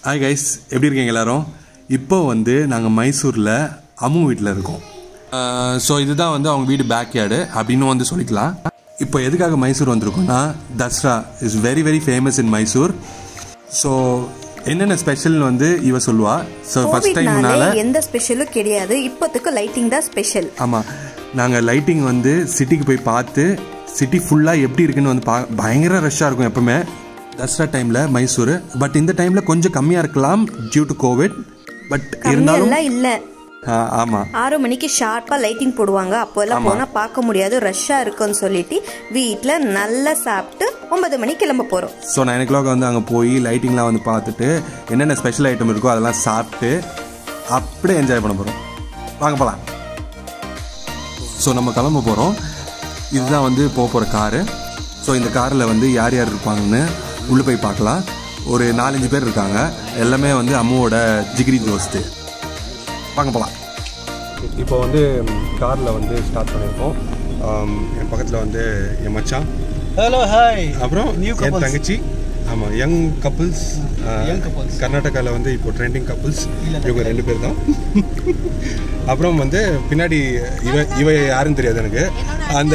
Hi guys எப்படி இருக்கீங்க எல்லாரும் இப்போ வந்து நாங்கள் மைசூரில் அம்மு வீட்டில் இருக்கோம் ஸோ இதுதான் வந்து அவங்க வீடு பேக் யார்டு அப்படின்னு வந்து சொல்லிக்கலாம் இப்போ எதுக்காக மைசூர் வந்திருக்கோம்னா Dasara is very very famous in Mysore so என்னென்ன ஸ்பெஷல்னு வந்து இவ சொல்லுவா ஸோ ஃபர்ஸ்ட் டைம்னால கோவிட்னாலே எந்த ஸ்பெஷலும் கிடையாது இப்போத்துக்கு லைட்டிங் தான் ஸ்பெஷல் ஆமாம் நாங்கள் லைட்டிங் வந்து சிட்டிக்கு போய் பார்த்து சிட்டி ஃபுல்லாக எப்படி இருக்குன்னு வந்து பா பயங்கர ரஷ்ஷாக இருக்கும் எப்பவுமே தசரா டைமில் மைசூர் பட் இந்த டைமில் கொஞ்சம் கம்மியாக இருக்கலாம் டியூ டு கோவிட் பட் இருந்தாலும் கம்மியெல்லாம் இல்லை ஆமாம் ஆறு மணிக்கு ஷார்ப்பாக லைட்டிங் போடுவாங்க அப்போ எல்லாம் போனால் பார்க்க முடியாது ரஷ்ஷாக இருக்குன்னு சொல்லிட்டு வீட்டில் நல்லா சாப்பிட்டு ஒன்பது மணிக்கு கிளம்ப போகிறோம் ஸோ நைன் ஓ கிளாக் வந்து அங்கே போய் லைட்டிங்லாம் வந்து பார்த்துட்டு என்னென்ன ஸ்பெஷல் ஐட்டம் இருக்கோ அதெல்லாம் சாப்பிட்டு அப்படியே என்ஜாய் பண்ண போகிறோம் வாங்க போகலாம் ஸோ நம்ம கிளம்ப போகிறோம் இதுதான் வந்து போக போகிற காரு ஸோ இந்த காரில் வந்து யார் யார் இருப்பாங்கன்னு உள்ளே போய் பார்க்கலாம் ஒரு நாலஞ்சு பேர் இருக்காங்க எல்லாமே வந்து அம்மாவோட ஜிகிரி தோஸ்து வாங்க போகலாம் இப்போ வந்து காரில் வந்து ஸ்டார்ட் பண்ணியிருக்கோம் என் பக்கத்தில் வந்து என் மச்சான் ஹலோ ஹாய் அப்புறம் New என் couples. தங்கச்சி ஆமாம் யங் கப்புள்ஸ் Young couples. கர்நாடகாவில் வந்து இப்போ ட்ரெண்டிங் கப்புள்ஸ் இவங்க ரெண்டு பேர் தான் அப்புறம் வந்து பின்னாடி இவ இவ யாருன்னு தெரியாது எனக்கு அந்த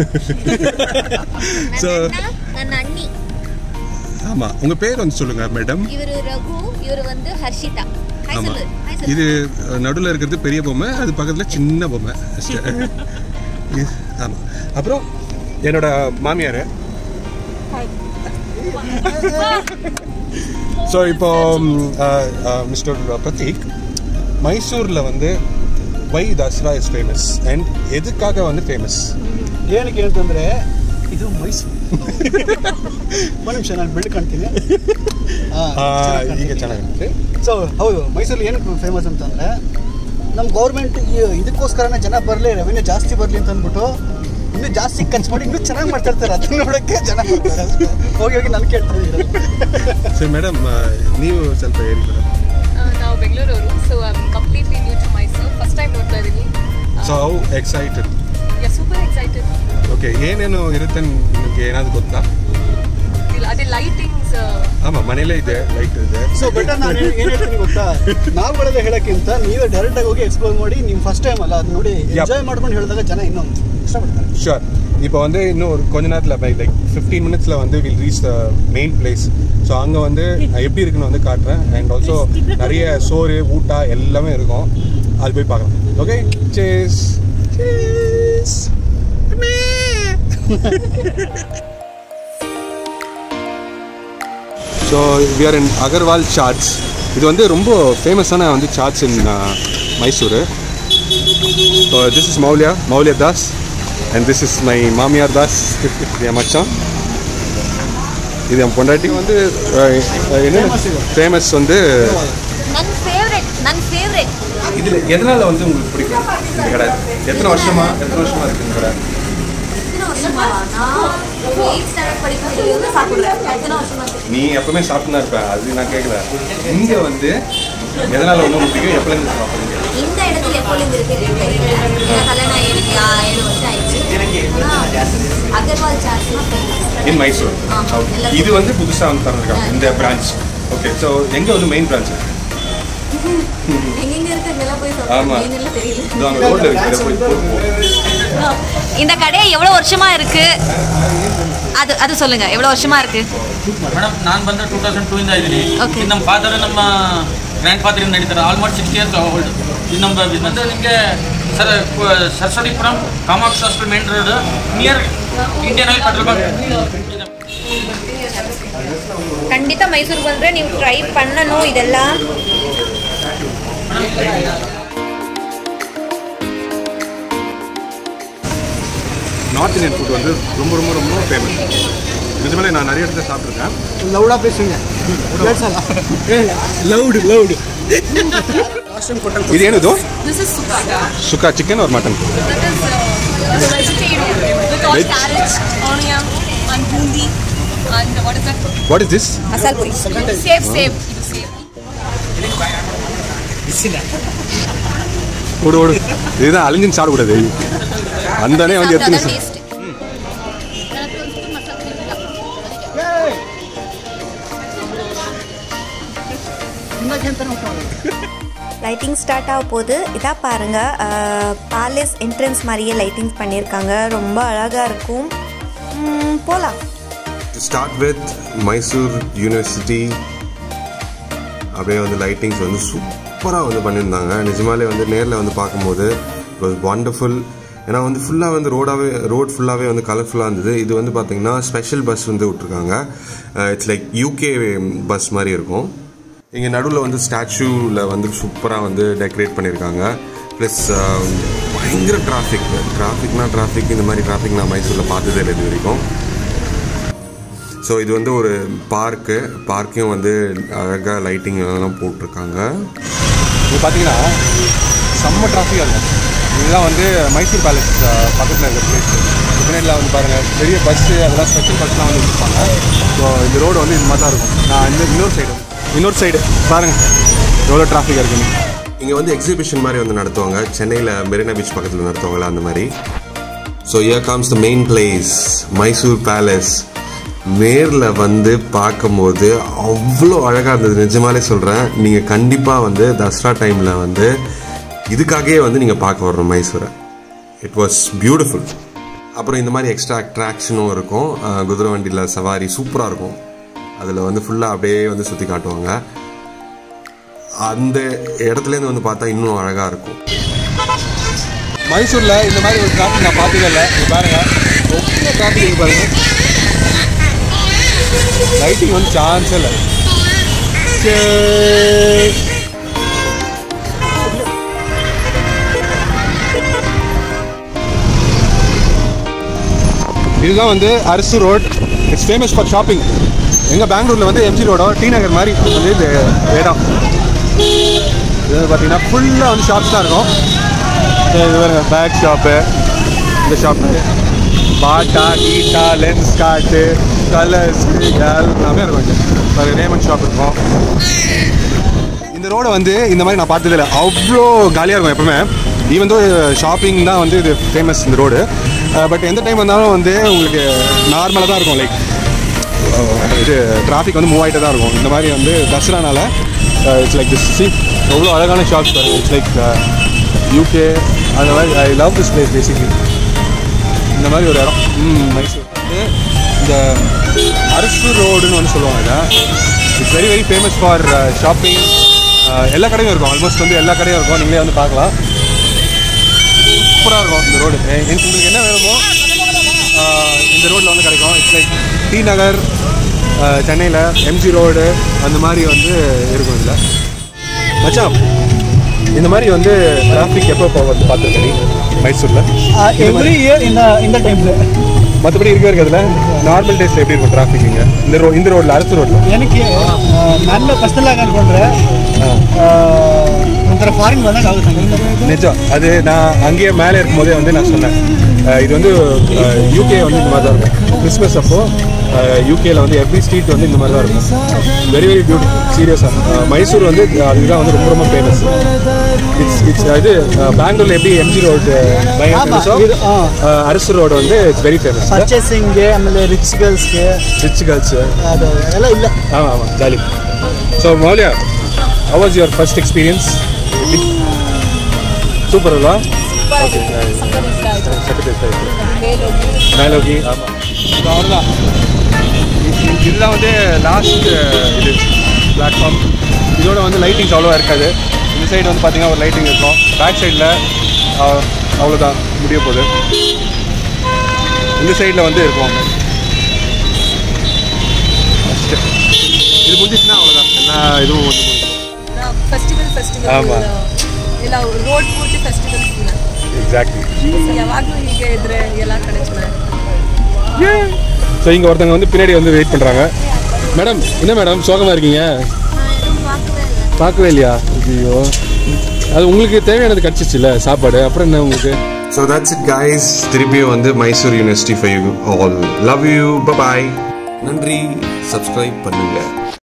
ஸோ ನನ್ನ ಅಣ್ಣಿ ஆமாம் உங்கள் பேர் வந்து சொல்லுங்கள் மேடம் ಇವರು ರಘು ಇವರು ಒಂದು ಹರ್ಷಿತಾ ಹಾಯ್ ஆமாம் சொல்லு ಹಾಯ್ சொல்லு இது நடுவில் இருக்கிறது பெரிய பொம்மை அது பக்கத்தில் சின்ன பொம்மை ஆமாம் அப்புறம் என்னோட மாமியார் ஸோ இப்போ மிஸ்டர் பிரதீக் மைசூரில் வந்து why Dasara is famous and எதுக்காக வந்து ஃபேಮಸ್ ಏನಕ್ಕೆ ಅಂತಂದ್ರೆ ಇದು ಮೈಸೂರು ಒಂದು ನಿಮಿಷ ನಾನು ಬೆಳ್ಳಿ ಕಾಣ್ತೀನಿ ಈಗ ಚೆನ್ನಾಗಿರುತ್ತೆ ಸೊ ಹೌದು ಮೈಸೂರಲ್ಲಿ ಏನಕ್ಕೆ ಫೇಮಸ್ ಅಂತಂದ್ರೆ ನಮ್ಮ ಗೌರ್ಮೆಂಟ್ ಇದಕ್ಕೋಸ್ಕರನೇ ಜನ ಬರಲಿ ರೆವೆನ್ಯೂ ಜಾಸ್ತಿ ಬರಲಿ ಅಂತ ಅಂದ್ಬಿಟ್ಟು ಇನ್ನೂ ಜಾಸ್ತಿ ಖರ್ಚು ಮಾಡಿ ಇನ್ನೂ ಚೆನ್ನಾಗಿ ಮಾಡ್ತಾ ಇರ್ತಾರೆ ಅದನ್ನ ನೋಡೋಕ್ಕೆ ಜನ ಬರ್ತಾರೆ ಅಷ್ಟೇ. ಹೋಗಿ ಹೋಗಿ ನಾನು ಕೇಳ್ತಾ ಇದ್ದೀನಿ ಸರಿ ಮೇಡಮ್ ನೀವು ಸ್ವಲ್ಪ ಹೇಳಿ ಮೇಡಮ್ ಆ, ನಾವು ಬೆಂಗಳೂರವರು so I completely new to Mysore first time ನೋಡ್ತಾ ಇದ್ದೀನಿ so how excited super excited okay ಏನೇನು ಇರುತ್ತೆ ನಿಮಗೆ ಏನಾದ್ರು ಗೊತ್ತಾ ಅದೇ ಲೈಟಿಂಗ್ಸ್ ಆಮಾಂ ಮನೇಲೇ ಇದೆ ಲೈಟ್ ಇದೆ ಸೊ ಬೆಟರ್ ನಾನು ಏನು ಏನು ಹೇಳ್ತೀನಿ ಗೊತ್ತಾ ನಾವುಗಳೆಲ್ಲ ಹೇಳೋಕ್ಕಿಂತ ನೀವೇ ಡೈರೆಕ್ಟ್ ಆಗಿ ಹೋಗಿ ಎಕ್ಸ್ಪ್ಲೋರ್ ಮಾಡಿ ನೀವು ಫಸ್ಟ್ ಟೈಮ್ ಅಲ್ಲ ಅದು ನೋಡಿ ಎಂಜಾಯ್ ಮಾಡ್ಕೊಂಡು ಹೇಳಿದಾಗ ಜನ ಇನ್ನೊಂದು ಇಷ್ಟಪಡ್ತಾರೆ ஷுர் இப்போ வந்து இன்னும் ஒரு கொஞ்ச நேரத்தில் பை லைக் ஃபிஃப்டீன் மினிட்ஸில் வந்து will reach the main place so அங்கே வந்து நான் எப்படி இருக்குன்னு வந்து காட்டுறேன் அண்ட் ஆல்சோ நிறைய சோறு ஊட்டா எல்லாமே இருக்கும் அது போய் பார்க்கலாம் ஓகே சேஸ் சேஸ் so we are in Agarwal chaats இது வந்து ரொம்ப ஃபேமஸான வந்து chaats in Mysore so this is Mouliya Mouliya Das and this is my மாமியார் தாஸ் என் மச்சான் இது என் பொண்டாட்டி வந்து அஹ், என்ன ஃபேமஸ் வந்து ನನ್ನ ಫೇವ್ರೆಟ್ ನನ್ನ ಫೇವ್ರೆಟ್ இதில் எதனால் வந்து உங்களுக்கு பிடிக்கும் இந்த கடை எத்தனை வருஷமா எத்தனை வருஷமா இருக்கு இந்த கடை எத்தனை வருஷமா நான் எயிட் ஸ்டாண்டர்ட் படிக்கும்போது சாப்பிடுறேன் எத்தனை வருஷமா இருக்கு? நீ எப்பவுமே சாப்பிட்டு தான் இருப்ப அது நான் கேட்கல இங்கே வந்து எதனால் வந்து உங்களுக்கு பிடிக்கும் எப்போலேருந்து சாப்பிடுங்க இந்த இடத்துல எப்பொழுது இருக்கு ஏன்னா கல்யாணம் ஆகி எனக்கு ஆ- ஏழு வருஷம் ஆயிடுச்சு ஆனா, அகர்வால் சாட்ஸ்னா ஃபேமஸ் இன் மைசூர் ஆமா. ஓகே இது வந்து புதுசாக வந்து திறந்துருக்காங்க இந்த பிரான்ச் ஓகே ஸோ எங்கே வந்து மெயின் பிரான்ச் எங்கெங்க இருக்கு அங்கெல்லாம் போய் ஆமா. சொல்றேன் எல்லாம் தெரியல இது அங்கே ரோட்டில் இருக்கு இதை போய் இந்த கடை எவ்வளவு வருஷமா இருக்கு ಅದು ಅದು சொல்லுங்க எவ்வளவு வருஷமா இருக்கு ಮೇಡಮ್ ನಾನು ಬಂದ್ರೆ ಟೂ ತೌಸಂಡ್ ಟೂ ಇಂದ ಇದ್ದೀನಿ Okay. ಇದು ನಮ್ಮ ಫಾದರ್ ನಮ್ಮ ಗ್ರ್ಯಾಂಡ್ ಫಾದರ್ ಇಂದ ನಡೀತಾರೆ ಆಲ್ಮೋಸ್ಟ್ ಸಿಕ್ಸ್ ಇಯರ್ಸ್ ಓಲ್ಡ್ ಇದು ನಮ್ಮ ಬಿಸ್ನೆಸ್ ನಿಮಗೆ sir Saraswathipuram Kamaksha hospital main road near Indian Oil petrol bunk ಖಂಡಿತ ಮೈಸೂರು ಬಂದರೆ ನೀವು ಟ್ರೈ பண்ணணும் இதெல்லாம் நார்த் இந்தியன் ஃபுட் வந்து ரொம்ப ரொம்ப ரொம்ப ஃபேமஸ் நிஜமாலே நான் நிறைய இடத்துல சாப்பிட்ருக்கேன் ಲೌಡಾ ಪೇಸಿಂಗ್ ಕೇಳಿಸಲ್ಲ ಲೌಡ್ ಲೌಡ್ இது ಏನದು ದಿಸ್ ಇಸ್ ಸುಖಾಟ ಸುಕ್ಕಾ ಚಿಕನ್ ಅವ್ರ mutton that is vegetarian with all Veg. Carrot onion and boondi and what is that what is this masala puri sev sev ಇದು ಸೇವ್ ஓடு ஓடு இதுதான் அழிஞ்சுன்னு சாப்பிடக்கூடாது அந்தானே வந்து எத்தனை சா- ಟೇಸ್ಟ್ ತಿನ್ನಕ್ಕೆ ಅಂತಾನೆ ಹೋಗ್ತಾರೆ லைட்டிங் ஸ்டார்ட் ஆக போகுது இதாக பாருங்க பேலஸ் என்ட்ரன்ஸ் மாதிரியே லைட்டிங் பண்ணியிருக்காங்க ரொம்ப அழகாக இருக்கும் ம், போலாம் ஸ்டார்ட் வித் மைசூர் யூனிவர்சிட்டி அப்படியே வந்து லைட்டிங்ஸ் வந்து சூப்பராக வந்து பண்ணியிருந்தாங்க நிஜமாலே வந்து நேரில் வந்து பார்க்கும்போது இட் வாஸ் வண்டர்ஃபுல் ஏன்னா வந்து ஃபுல்லாக வந்து ரோடாகவே ரோட் ஃபுல்லாகவே வந்து கலர்ஃபுல்லாக இருந்தது இது வந்து பார்த்தீங்கன்னா ஸ்பெஷல் பஸ் வந்து விட்ருக்காங்க இட்ஸ் லைக் யூகே பஸ் மாதிரி இருக்கும் இங்கே நடுவில் வந்து ஸ்டாச்சூவில் வந்து சூப்பராக வந்து டெக்கரேட் பண்ணியிருக்காங்க ப்ளஸ் பயங்கர டிராஃபிக் டிராஃபிக்னா டிராஃபிக் இந்த மாதிரி டிராஃபிக் நான் மைசூரில் பார்த்ததே இல்லை இது வரைக்கும் ஸோ இது வந்து ஒரு பார்க்கு பார்க்கையும் வந்து அழகாக லைட்டிங் எல்லாம் போட்டிருக்காங்க இது பார்த்தீங்கன்னா செம்ம டிராஃபிக்காக இருக்கும் இதுதான் வந்து மைசூர் பேலஸ் பக்கத்தில் இருக்க பிளேஸ் பின்னாடியில் வந்து பாருங்கள் பெரிய பஸ்ஸு அதெல்லாம் ஸ்பெஷல் பஸ்லாம் வந்து வச்சுருப்பாங்க ஸோ இந்த ரோடு வந்து இது மாதிரி தான் இருக்கும் நான் இந்த இன்னொரு சைடு இன்னொரு சைடு பாருங்கள் எவ்வளோ டிராஃபிக்காக இருக்குன்னு இங்கே வந்து எக்ஸிபிஷன் மாதிரி வந்து நடத்துவாங்க சென்னையில் மெரினா பீச் பக்கத்தில் நடத்துவாங்களா அந்த மாதிரி so year comes the main place Mysore palace நேரில் வந்து பார்க்கும்போது அவ்வளோ அழகாக இருந்தது நிஜமாலே சொல்கிறேன் நீங்கள் கண்டிப்பாக வந்து தசரா டைமில் வந்து இதுக்காகவே வந்து நீங்கள் பார்க்க வரணும் மைசூரை இட் வாஸ் பியூட்டிஃபுல் அப்புறம் இந்த மாதிரி எக்ஸ்ட்ரா அட்ராக்ஷனும் இருக்கும் அஹ், குதிரை வண்டியில் சவாரி சூப்பராக இருக்கும் அதில் வந்து ஃபுல்லாக அப்படியே வந்து சுற்றி காட்டுவாங்க அந்த இடத்துலேருந்து வந்து பார்த்தா இன்னும் அழகாக இருக்கும் மைசூரில் இந்த மாதிரி ஒரு டிராஃபிக் நான் பார்த்ததே இல்லை இங்க பாருங்க ரொம்ப டிராஃபிக் இருக்கு பாருங்க லைட்டிங் வந்து சான்ஸே இல்லை சே. இதுதான் வந்து Arasu road it's famous for shopping எங்கள் பெங்களூரில் வந்து எம்ஜி ரோடோ டி நகர் மாதிரி வந்து இது இடம் இது வந்து பார்த்தீங்கன்னா ஃபுல்லாக வந்து ஷாப்ஸ் தான் இருக்கும் இது பாருங்க பேக் ஷாப்பு இந்த ஷாப்பு பாட்டா கீட்டா லென்ஸ் காட்டு கலர்ஸ் எல்லாமே இருக்கும் இங்கே பாருங்க ரேமன் ஷாப் இருக்கும் இந்த ரோடை வந்து இந்த மாதிரி நான் பார்த்ததே இல்லை அவ்வளோ காலியாக இருக்கும் எப்பவுமே ஈவன் தோ ஷாப்பிங் தான் வந்து இது ஃபேமஸ் இந்த ரோடு பட் எந்த டைம் வந்தாலும் வந்து உங்களுக்கு நார்மலாக தான் இருக்கும் லைக் இது டிராஃபிக் வந்து மூவ் ஆகிட்டே தான் இருக்கும் இந்த மாதிரி வந்து தசரானால இட்ஸ் லைக் திஸ் சி எவ்வளோ அழகான ஷாப்ஸ் பாருங்க இட்ஸ் லைக் யூகே அந்த மாதிரி I love this place basically இந்த மாதிரி ஒரு இடம் ம் மைசூர் வந்து இந்த அரசு ரோடுன்னு வந்து சொல்லுவாங்க it's very very famous for shopping எல்லா கடையும் இருக்கும் ஆல்மோஸ்ட் வந்து எல்லா கடையும் இருக்கும் நீங்களே வந்து பார்க்கலாம் சூப்பராக இருக்கும் இந்த ரோடு உங்களுக்கு என்ன வேணுமோ ஆஹ் இந்த ரோட்டில் வந்து கிடைக்கும் இட்ஸ் லைக் டி நகர் சென்னையில் எம்ஜி ரோடு அந்த மாதிரி வந்து இருக்கும் இதில் மச்சான் இந்த மாதிரி வந்து டிராஃபிக் எப்போ போகிறது பார்த்துருக்கேன் நீ மைசூரில் எவ்ரி இயர் இந்த இந்த டைம்ல மற்றபடி இருக்க இருக்கிறதுல நார்மல் டேஸில் எப்படி இருக்கும் டிராஃபிக் இங்கே இந்த ரோ இந்த ரோட்டில் அரசு ரோட்டில் எனக்கு ನನ್ನ ಪರ್ಸನಲ್ ಆಗಿ ಅನ್ಕೊಂಡ್ರೆ ಒಂಥರ ಫಾರಿನ್ ಬಂದಾಗ ಆಗುತ್ತೆ நிஜம் அது நான் அங்கேயே மேலே இருக்கும்போதே வந்து நான் சொன்னேன் அஹ் இது வந்து யூகே வந்து இந்த மாதிரி தான் இருக்கும் கிறிஸ்மஸ் அப்போ யூகேல வந்து எவ்ரி ஸ்ட்ரீட் வந்து இந்த மாதிரி தான் இருக்கும் வெரி வெரி பியூட்டிஃபுல் சீரியஸாக மைசூர் வந்து அதுதான் வந்து ரொம்ப ரொம்ப ஃபேமஸ் இட்ஸ் இட்ஸ் இது பெங்களூர்ல எப்படி எம்ஜி ரோடு ஆமா, இது, ஆ. அரசு ரோடு வந்து இட்ஸ் வெரி ஃபேமஸ் ಪರ್ಚೇಸಿಂಗ್ಗೆ ಆಮೇಲೆ ರಿಚ್ ಗರ್ಲ್ಸ್ಗೆ ரிச் கேர்ள்ஸ் ಅದು ಎಲ್ಲ ಇಲ್ಲ ஆமாம் ஆமாம் jolly so Mouliya how was your first experience super இல்லா ஓகே மேலோகி ஆமாம் ஸோ அவ்வளோதான் இதுதான் வந்து லாஸ்ட் இது பிளாட்ஃபார்ம் இதோட வந்து லைட்டிங்ஸ் அவ்வளோவா இருக்காது இந்த சைடு வந்து பார்த்தீங்கன்னா ஒரு லைட்டிங் இருக்கும் பேக் சைடில் அவ்வளோதான் முடிய போகுது இந்த சைடில் வந்து இருக்கும் ஃபஸ்ட்டு இது முடிஞ்சிச்சுன்னா அவ்வளோதான் எல்லா இதுவும் வந்து முடிஞ்சிடும் ಫೆಸ್ಟಿವಲ್ ಫೆಸ್ಟಿವಲ್ ಆಮಾ. ಎಲ್ಲ ರೋಡ್ ಪೂರ್ತಿ ಫೆಸ್ಟಿವಲ್ எக்ஸாக்ட்லி ಯಾವಾಗಲೂ ಹೀಗೆ ಇದ್ರೆ ಎಲ್ಲ ಕಡೆ ಚೆನ್ನಾಗಿ ஸோ இங்கே ஒருத்தவங்க வந்து பின்னாடி வந்து வெயிட் பண்ணுறாங்க மேடம் என்ன மேடம் சோகமாக இருக்கீங்க பார்க்கவே இல்லையா ஐயோ அது உங்களுக்கு தேவையானது கிடச்சிச்சுல்ல சாப்பாடு அப்புறம் என்ன உங்களுக்கு ஸோ தட்ஸ் இட் கைஸ் திருப்பியும் வந்து Mysore University for you all love you bye நன்றி சப்ஸ்கிரைப் பண்ணுங்கள்